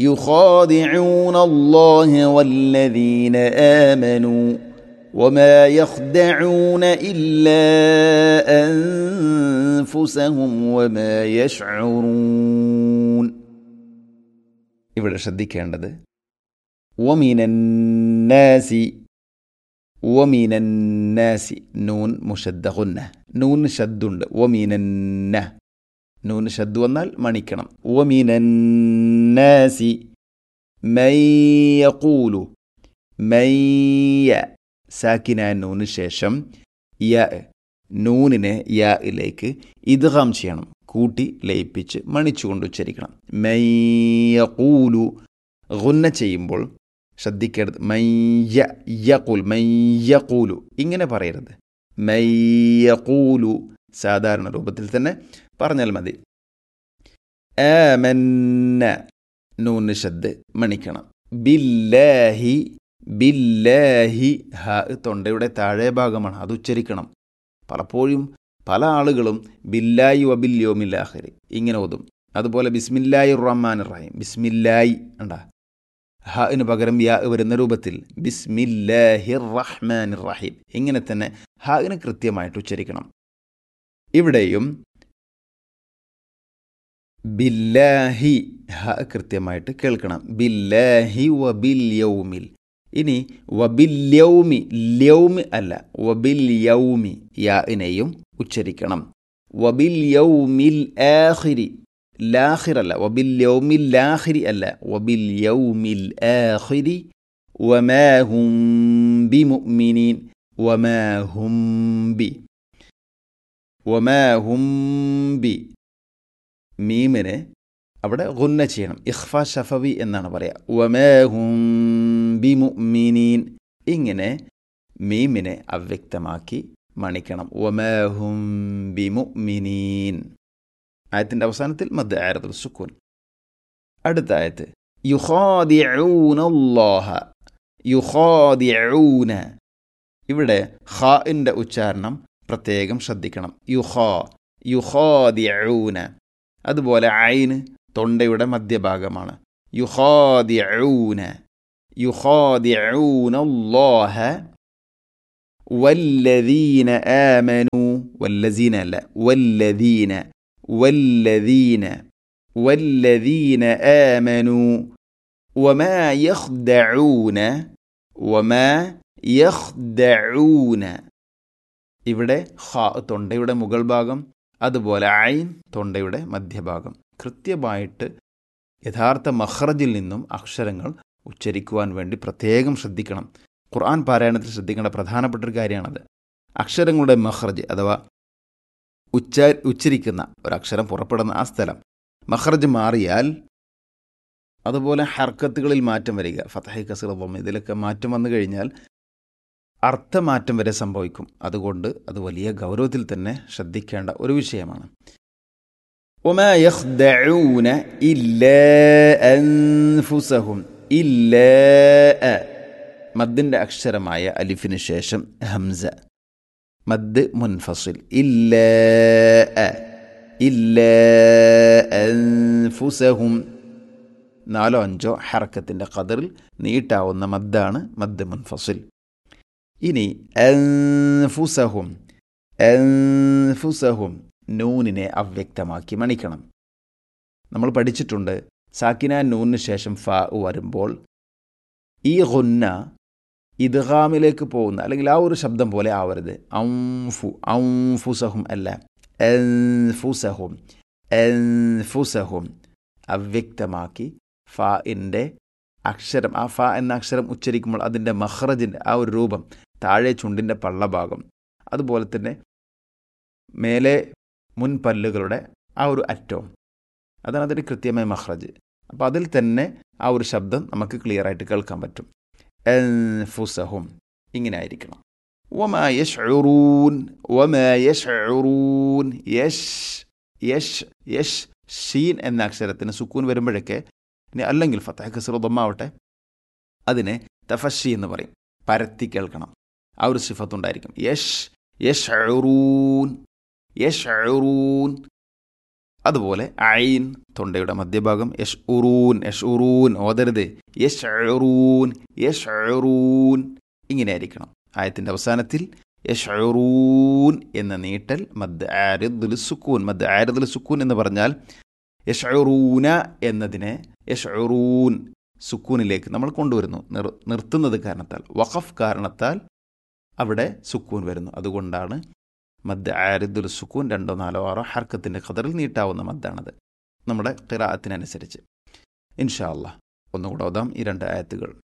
يخادعون الله والذين آمنوا وما يخدعون إلا أنفسهم وما يشعرون ഇവിടെ ശ്രദ്ധിക്കേണ്ടത് വമിനന്നാസി വമിനന്നാസി നൂൻ മുഷദ്ദുന്ന നൂൻ ഷദ്ദുണ്ട് വമിനന്ന നൂൻ ഷദ്ദു വന്നാൽ മണിക്കണം വമിനന്നാസി മയ്യൂലു മയ്യ സാക്കിന നൂന് ശേഷം യ നൂനിനെ യയിലേക്ക് ഇദ്ഗാം ചെയ്യണം കൂട്ടി ലയിപ്പിച്ച് മണിച്ചുകൊണ്ട് ഉച്ചരിക്കണം മയ്യൂലു ഗുന്ന ചെയ്യുമ്പോൾ ശ്രദ്ധിക്കരുത് മയ്യ യഖൂൽ മയ്യഖൂലു ഇങ്ങനെ പറയരുത് മയ്യഖൂലു സാധാരണ രൂപത്തിൽ തന്നെ പറഞ്ഞാൽ മതി ആമന്ന നൂന് ശബ്ദ് മണിക്കണം ബില്ലാഹി ബില്ലാഹി ഹ തൊണ്ടയുടെ താഴെ ഭാഗമാണ് അത് ഉച്ചരിക്കണം പലപ്പോഴും പല ആളുകളും ബില്ലായി വബില്യോമില്ലാഹിരി ഇങ്ങനെ ഓതും അതുപോലെ ബിസ്മില്ലായി റഹ്മാൻ റഹീം ബിസ്മില്ലായി ഉണ്ടാ ഹന് പകരം യാ വരുന്ന രൂപത്തിൽ ബിസ്മില്ലാഹിർ റഹ്മാൻ റഹീം ഇങ്ങനെ തന്നെ ഹാന് കൃത്യമായിട്ട് ഉച്ചരിക്കണം ഇവിടെയും ബില്ലാഹി ഹ കൃത്യമായിട്ട് കേൾക്കണം ബില്ലാഹി വബിൽ യൗമിൽ ഇനി വബിൽ യൗമി ല്യൗമി അല്ല വബിൽ യൗമി യാഇനെയും ഉച്ചരിക്കണം വബിൽ യൗമിൽ ആഖിരി ലാഹിർ അല്ല വബിൽ യൗമിൽ ലാഹിരി അല്ല വബിൽ യൗമിൽ ആഖിരി വമാഹും ബി മുഅ്മിനീൻ വമാഹും ബി വമാഹും ബി മീമിനെ അവിടെ ഗുന്ന ചെയ്യണം ഇഖ്ഫ ഷഫവി എന്നാണ് പറയുക വമാഹും ബി മുഅ്മിനീൻ ഇങ്ങനെ മീമിനെ അവ്യക്തമാക്കി മണിക്കണം വമാഹും ബി മുഅ്മിനീൻ ആയത്തിൻ്റെ അവസാനത്തിൽ മദ് ആയത്തുൽ സുക്കൂൻ അടുത്ത ആയത്ത് യുഹാദിഊനല്ലാഹ യുഹാദിഊന ഇവിടെ ഖാഇൻ്റെ ഉച്ചാരണം പ്രത്യേകം ശ്രദ്ധിക്കണം യുഹാ യുഹാദിഊന അതുപോലെ ഐന് തൊണ്ടയുടെ മധ്യഭാഗമാണ് യുഹാദിഊന യുഹാദിഊനല്ലാഹ വല്ലദീന ആമനു വല്ലസീന അല്ല വല്ലദീന والذين والذين آمنوا وما يخدعون وما يخدعون ഇവിടെ ഖ തൊണ്ടയുടെ മുകൾ ഭാഗം അതുപോലെ ഐൻ തൊണ്ടയുടെ മധ്യഭാഗം കൃത്യമായിട്ട് യഥാർത്ഥ മഹ്റജിൽ നിന്നും അക്ഷരങ്ങൾ ഉച്ചരിക്കുവാൻ വേണ്ടി പ്രത്യേകം ശ്രദ്ധിക്കണം ഖുർആൻ പാരായണത്തിൽ ശ്രദ്ധിക്കേണ്ട പ്രധാനപ്പെട്ട ഒരു കാര്യമാണത് അക്ഷരങ്ങളുടെ മഹ്റജ് അഥവാ ഉച്ച ഉച്ചരിക്കുന്ന ഒരക്ഷരം പുറപ്പെടുന്ന ആ സ്ഥലം മഹ്റജ് മാറിയാൽ അതുപോലെ ഹർക്കത്തുകളിൽ മാറ്റം വരിക ഫതഹി കസർ ബൊമ്മ ഇതിലൊക്കെ മാറ്റം വന്നു കഴിഞ്ഞാൽ അർത്ഥമാറ്റം വരെ സംഭവിക്കും അതുകൊണ്ട് അത് വലിയ ഗൗരവത്തിൽ തന്നെ ശ്രദ്ധിക്കേണ്ട ഒരു വിഷയമാണ് وما يخدعون إلا أنفسهم إلا മദ്ദിൻ്റെ അക്ഷരമായ അലിഫിന് ശേഷം ഹംസ മദ് മുൻഫസിൽ ഇല്ല ഇല്ല അൻഫുസഹും നാലോ അഞ്ചോ ഹറക്കത്തിൻ്റെ ഖദറിൽ നീട്ടാവുന്ന മദ്ദാണ് മദ് മുൻഫസിൽ ഇനി അൻഫുസഹും അൻഫുസഹും നൂനിനെ അവ്യക്തമാക്കി മണിക്കണം നമ്മൾ പഠിച്ചിട്ടുണ്ട് സാക്കിന നൂനിന് ശേഷം ഫ വരുമ്പോൾ ഈ ഗുന്ന ഇദ്ഗാമിലേക്ക് പോകുന്ന അല്ലെങ്കിൽ ആ ഒരു ശബ്ദം പോലെ ആവരുത് ഔഫു ഔഫുസഹും അല്ല എൻഫുസഹും എൻഫുസഹും അവ്യക്തമാക്കി ഫാഇൻ്റെ അക്ഷരം ആ ഫ എന്ന അക്ഷരം ഉച്ചരിക്കുമ്പോൾ അതിൻ്റെ മഹ്റജിൻ്റെ ആ ഒരു രൂപം താഴെ ചുണ്ടിൻ്റെ പള്ളഭാഗം അതുപോലെ തന്നെ മേലെ മുൻപല്ലുകളുടെ ആ ഒരു അറ്റവും അതാണ് അതിൻ്റെ കൃത്യമായ മഹ്റജ് അപ്പോൾ അതിൽ തന്നെ ആ ഒരു ശബ്ദം നമുക്ക് ക്ലിയർ ആയിട്ട് കേൾക്കാൻ പറ്റും അൻഫുസഹും ഇങ്ങനെ ആയിരിക്കണം വമാ യഷ്ഉറൂൻ വമാ യഷ്ഉറൂൻ യഷ് യഷ് യഷ് ഷീൻ എന്ന അക്ഷരത്തിന് സുക്കൂൻ വരുമ്പോഴൊക്കെ ഇനി അല്ലെങ്കിൽ ഫത്തഹ കസറു ദമ്മാവട്ടെ അതിനെ തഫഷി എന്ന് പറയും പരത്തി കേൾക്കണം ആ ഒരു സിഫത്തുണ്ടായിരിക്കും യഷ് യഷ്ഉറൂൻ യഷ്ഉറൂൻ അതുപോലെ ഐൻ തൊണ്ടയുടെ മധ്യഭാഗം യഷ് ഉറൂൻ യഷ് ഉറൂൻ ഓതരുത് യഷ് ഉറൂൻ യഷ് ഉറൂൻ ഇങ്ങനെ ആയിരിക്കണം ആയത്തിൻ്റെ അവസാനത്തിൽ യഷ് ഉറൂൻ എന്ന നീട്ടൽ മദ് ആരിദുൽ സുക്കൂൻ മദ് ആരിദുൽ സുക്കൂൻ എന്ന് പറഞ്ഞാൽ യഷ് ഉറൂന എന്നതിനെ യഷ് ഉറൂൻ സുക്കൂനിലേക്ക് നമ്മൾ കൊണ്ടുവരുന്നു നിർ നിർത്തുന്നത് കാരണത്താൽ വഖഫ് കാരണത്താൽ അവിടെ സുക്കൂൻ വരുന്നു അതുകൊണ്ടാണ് മദ് ആരിദുൽ സുക്കൂൻ രണ്ടോ നാലോ ആറോ ഹർക്കത്തിൻ്റെ ഖദറിൽ നീട്ടാവുന്ന മദ്ദാണത് നമ്മുടെ ഖിറാഅത്തിനനുസരിച്ച് ഇൻഷാ അല്ലാ ഒന്നുകൂടെ ഓതാം ഈ രണ്ട് ആയത്തുകൾ